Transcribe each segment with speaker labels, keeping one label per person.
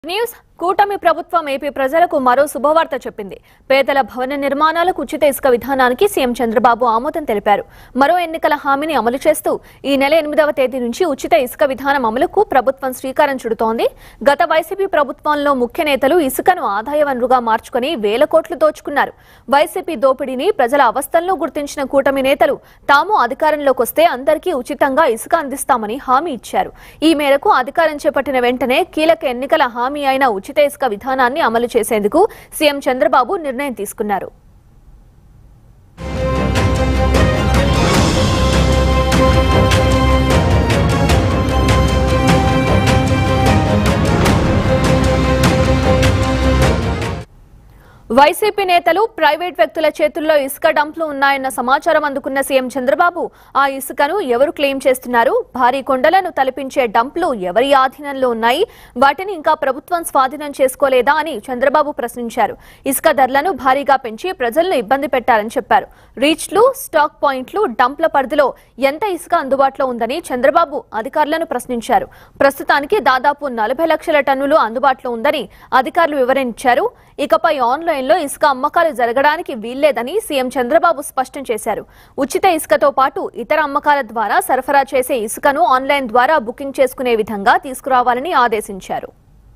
Speaker 1: news కూటమి ప్రభుత్వం AP ప్రజలకు మరో శుభవార్త చెప్పింది పేదల భవన నిర్మాణాలకు ఉచిత ఇసుక విధానానికి సీఎం చంద్రబాబు ఆమోదం తెలిపారు మరో ఎన్నికల హామీని అమలు చేస్తూ ఈ నెల ఎనిమిదవ తేదీ నుంచి ఉచిత ఇసుక విధానం అమలుకు ప్రభుత్వం శ్రీకారం చుడుతోంది గత వైసీపీ ప్రభుత్వంలో ముఖ్య నేతలు ఇసుకను ఆదాయ వనరుగా మార్చుకుని వేల కోట్లు దోచుకున్నారు వైసీపీ దోపిడీని ప్రజల అవస్థల్లో గుర్తించిన కూటమి నేతలు తాము అధికారంలోకి వస్తే అందరికీ ఉచితంగా ఇసుక అందిస్తామని హామీ ఇచ్చారు ఈ మేరకు అధికారం చేపట్టిన వెంటనే కీలక ఎన్నికల హామీ అయిన ఉచిత ఇసుక విధానాన్ని అమలు చేసేందుకు సీఎం చంద్రబాబు నిర్ణయం తీసుకున్నారు వైసీపీ నేతలు ప్రైవేట్ వ్యక్తుల చేతుల్లో ఇసుక డంప్లు ఉన్నాయన్న సమాచారం అందుకున్న సీఎం చంద్రబాబు ఆ ఇసుకను ఎవరు క్లెయిమ్ చేస్తున్నారు భారీ కొండలను తలపించే డంప్లు ఎవరి ఆధీనంలో ఉన్నాయి వాటిని ఇంకా ప్రభుత్వం స్వాధీనం చేసుకోలేదా అని చంద్రబాబు ప్రశ్నించారు ఇసుక ధరలను భారీగా పెంచి ప్రజలను ఇబ్బంది పెట్టారని చెప్పారు రీచ్లు స్టాక్ పాయింట్లు డంప్ల పరిధిలో ఎంత ఇసుక అందుబాటులో ఉందని చంద్రబాబు అధికారులను ప్రశ్నించారు ప్రస్తుతానికి దాదాపు నలభై లక్షల టన్నులు అందుబాటులో ఉందని అధికారులు వివరించారు ఇకపై ఆన్లైన్లో ఇసుక అమ్మకాలు జరగడానికి వీల్లేదని సీఎం చంద్రబాబు స్పష్టం చేశారు ఉచిత ఇసుకతో పాటు ఇతర అమ్మకాల ద్వారా సరఫరా చేసే ఇసుకను ఆన్లైన్ ద్వారా బుకింగ్ చేసుకునే విధంగా తీసుకురావాలని ఆదేశించారు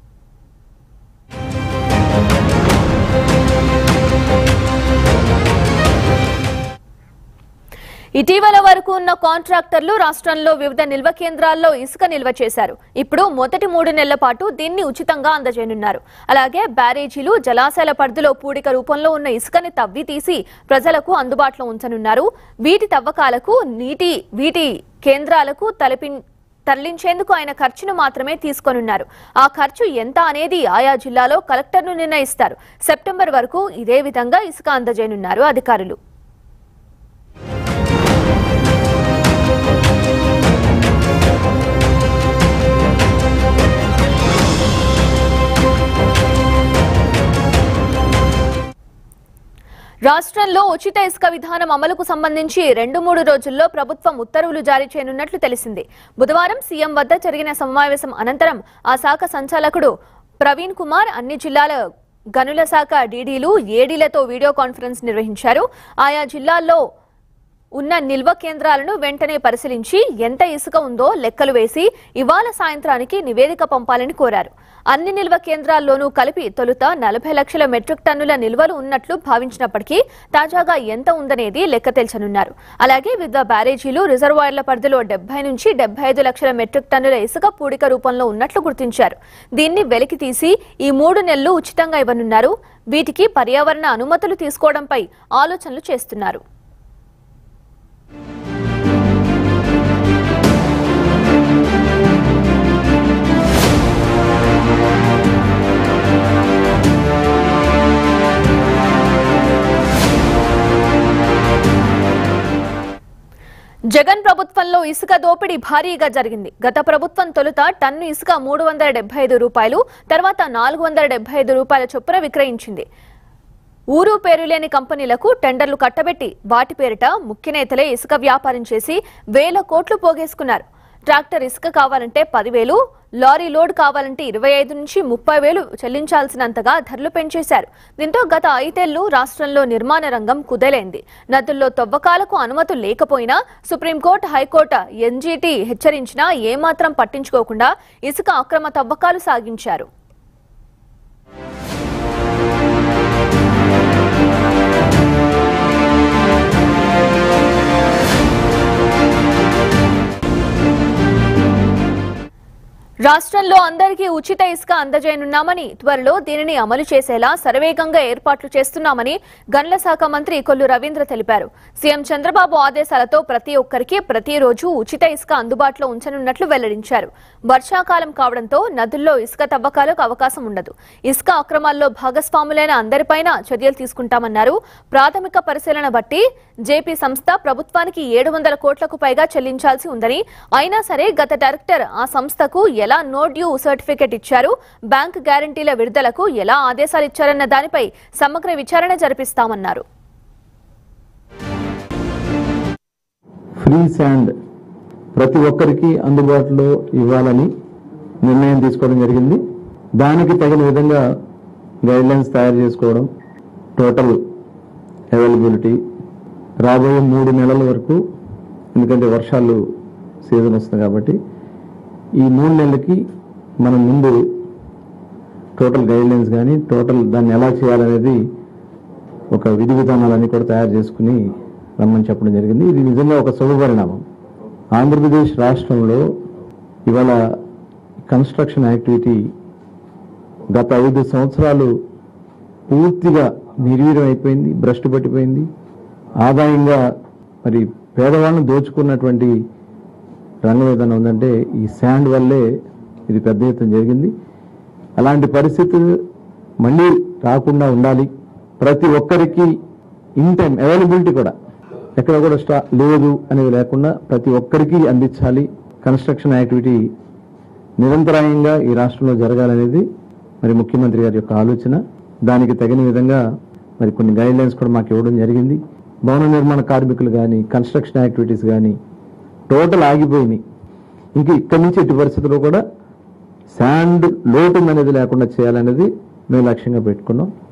Speaker 1: ఇటీవల వరకు ఉన్న కాంట్రాక్టర్లు రాష్ట్రంలో వివిధ నిల్వ కేంద్రాల్లో ఇసుక నిల్వ చేశారు ఇప్పుడు మొదటి మూడు నెలల పాటు దీన్ని ఉచితంగా అందజేయనున్నారు అలాగే బ్యారేజీలు జలాశయాల పరిధిలో పూడిక రూపంలో ఉన్న ఇసుకని తవ్వి తీసి ప్రజలకు అందుబాటులో ఉంచనున్నారు వీటి తవ్వకాలకు నీటి వీటి కేంద్రాలకు తలపి తరలించేందుకు ఆయన ఖర్చును మాత్రమే తీసుకోనున్నారు ఆ ఖర్చు ఎంత అనేది ఆయా జిల్లాలో కలెక్టర్ను నిర్ణయిస్తారు సెప్టెంబర్ వరకు ఇదే విధంగా ఇసుక అందజేయనున్నారు అధికారులు రాష్ట్రంలో ఉచిత ఇసుక విధానం అమలుకు సంబంధించి రెండు మూడు రోజుల్లో ప్రభుత్వం ఉత్తర్వులు జారీ చేయనున్నట్లు తెలిసింది బుధవారం సీఎం వద్ద జరిగిన సమావేశం అనంతరం ఆ శాఖ సంచాలకుడు ప్రవీణ్ కుమార్ అన్ని జిల్లాల గనుల శాఖ డీడీలు ఏడీలతో వీడియో కాన్ఫరెన్స్ నిర్వహించారు ఆయా జిల్లాల్లో ఉన్న నిల్వ కేంద్రాలను వెంటనే పరిశీలించి ఎంత ఇసుక ఉందో లెక్కలు వేసి ఇవాళ సాయంత్రానికి నివేదిక పంపాలని కోరారు అన్ని నిల్వ కేంద్రాల్లోనూ కలిపి తొలుత నలభై లక్షల మెట్రిక్ టన్నుల నిల్వలు ఉన్నట్లు భావించినప్పటికీ తాజాగా ఎంత ఉందనేది లెక్క తెల్చనున్నారు అలాగే వివిధ బ్యారేజీలు రిజర్వాయర్ల పరిధిలో డెబ్బై నుంచి డెబ్బై ఐదు లక్షల మెట్రిక్ టన్నుల ఇసుక పూడిక రూపంలో ఉన్నట్లు గుర్తించారు దీన్ని వెలికి తీసి ఈ మూడు నెలలు ఉచితంగా ఇవ్వనున్నారు వీటికి పర్యావరణ అనుమతులు తీసుకోవడంపై ఆలోచనలు చేస్తున్నారు జగన్ ప్రభుత్వంలో ఇసుక దోపిడీ భారీగా జరిగింది గత ప్రభుత్వం తొలుత టన్ను ఇసుక మూడు వందల డెబ్బై ఐదు రూపాయలు తర్వాత నాలుగు వందల డెబ్బై ఐదు రూపాయల చొప్పున విక్రయించింది ఊరు పేరు లేని కంపెనీలకు టెండర్లు కట్టబెట్టి వాటి పేరిట ముఖ్య నేతలే ఇసుక వ్యాపారం చేసి వేల కోట్లు పోగేసుకున్నారు ట్రాక్టర్ ఇసుక కావాలంటే పదివేలు లారీ లోడ్ కావాలంటే ఇరవై ఐదు నుంచి ముప్పై వేలు చెల్లించాల్సినంతగా ధరలు పెంచేశారు దీంతో గత ఐదేళ్లు రాష్ట్రంలో నిర్మాణ రంగం కుదేలైంది నదుల్లో తవ్వకాలకు అనుమతులు లేకపోయినా సుప్రీంకోర్టు హైకోర్టు ఎన్జీటీ హెచ్చరించినా ఏమాత్రం పట్టించుకోకుండా ఇసుక అక్రమ తవ్వకాలు సాగించారు రాష్ట్రంలో అందరికీ ఉచిత ఇసుక అందజేయనున్నామని త్వరలో దీనిని అమలు చేసేలా శరవేగంగా ఏర్పాట్లు చేస్తున్నామని గన్ల శాఖ మంత్రి కొల్లు రవీంద్ర తెలిపారు సీఎం చంద్రబాబు ఆదేశాలతో ప్రతి ఒక్కరికి ప్రతిరోజు ఉచిత ఇసుక అందుబాటులో ఉంచనున్నట్లు వెల్లడించారు వర్షాకాలం కావడంతో నదుల్లో ఇసుక తవ్వకాలకు అవకాశం ఉండదు ఇసుక అక్రమాల్లో భాగస్వాములైన అందరిపైన చర్యలు తీసుకుంటామన్నారు ప్రాథమిక పరిశీలన బట్టి జేపీ సంస్థ ప్రభుత్వానికి ఏడు వందల కోట్లకు పైగా చెల్లించాల్సి ఉందని అయినా సరే గత డైరెక్టర్ ఆ సంస్థకు ఎలా నో డ్యూ సర్టిఫికెట్ ఇచ్చారు బ్యాంక్ గ్యారంటీల విడుదలకు ఎలా ఆదేశాలు ఇచ్చారన్న దానిపై సమగ్ర విచారణ జరిపిస్తామన్నారు
Speaker 2: ఫ్రీ శాండ్ ప్రతి ఒక్కరికి అందుబాటులో ఇవ్వాలని నిర్ణయం తీసుకోవడం జరిగింది దానికి తగిన విధంగా గైడ్ లైన్స్ తయారు చేసుకోవడం టోటల్ అవైలబిలిటీ రాబోయే మూడు నెలల వరకు ఎందుకంటే వర్షాలు సీజన్ వస్తుంది కాబట్టి ఈ మూడు నెలలకి మనం ముందు టోటల్ గైడ్ లైన్స్ కానీ టోటల్ దాన్ని ఎలా చేయాలనేది ఒక విధి విధానాలన్నీ కూడా తయారు చేసుకుని రమ్మని చెప్పడం జరిగింది ఇది నిజంగా ఒక శుభపరిణామం ఆంధ్రప్రదేశ్ రాష్ట్రంలో ఇవాళ కన్స్ట్రక్షన్ యాక్టివిటీ గత ఐదు సంవత్సరాలు పూర్తిగా నిర్వీర్యం అయిపోయింది భ్రష్టు పట్టిపోయింది ఆదాయంగా మరి పేదవాళ్ళని దోచుకున్నటువంటి రంగం ఏదైనా ఉందంటే ఈ శాండ్ వల్లే ఇది పెద్ద ఎత్తున జరిగింది అలాంటి పరిస్థితులు మళ్ళీ రాకుండా ఉండాలి ప్రతి ఒక్కరికి ఇన్ టైం అవైలబిలిటీ కూడా ఎక్కడ కూడా స్టా లేదు అనేది లేకుండా ప్రతి ఒక్కరికి అందించాలి కన్స్ట్రక్షన్ యాక్టివిటీ నిరంతరాయంగా ఈ రాష్ట్రంలో జరగాలనేది మరి ముఖ్యమంత్రి గారి యొక్క ఆలోచన దానికి తగిన విధంగా మరి కొన్ని గైడ్ లైన్స్ కూడా మాకు ఇవ్వడం జరిగింది భవన నిర్మాణ కార్మికులు కానీ కన్స్ట్రక్షన్ యాక్టివిటీస్ కానీ టోటల్ ఆగిపోయినాయి ఇంక ఇక్కడి నుంచి ఎట్టి పరిస్థితుల్లో కూడా శాండ్ లోటు అనేది లేకుండా చేయాలనేది మేము లక్ష్యంగా పెట్టుకున్నాం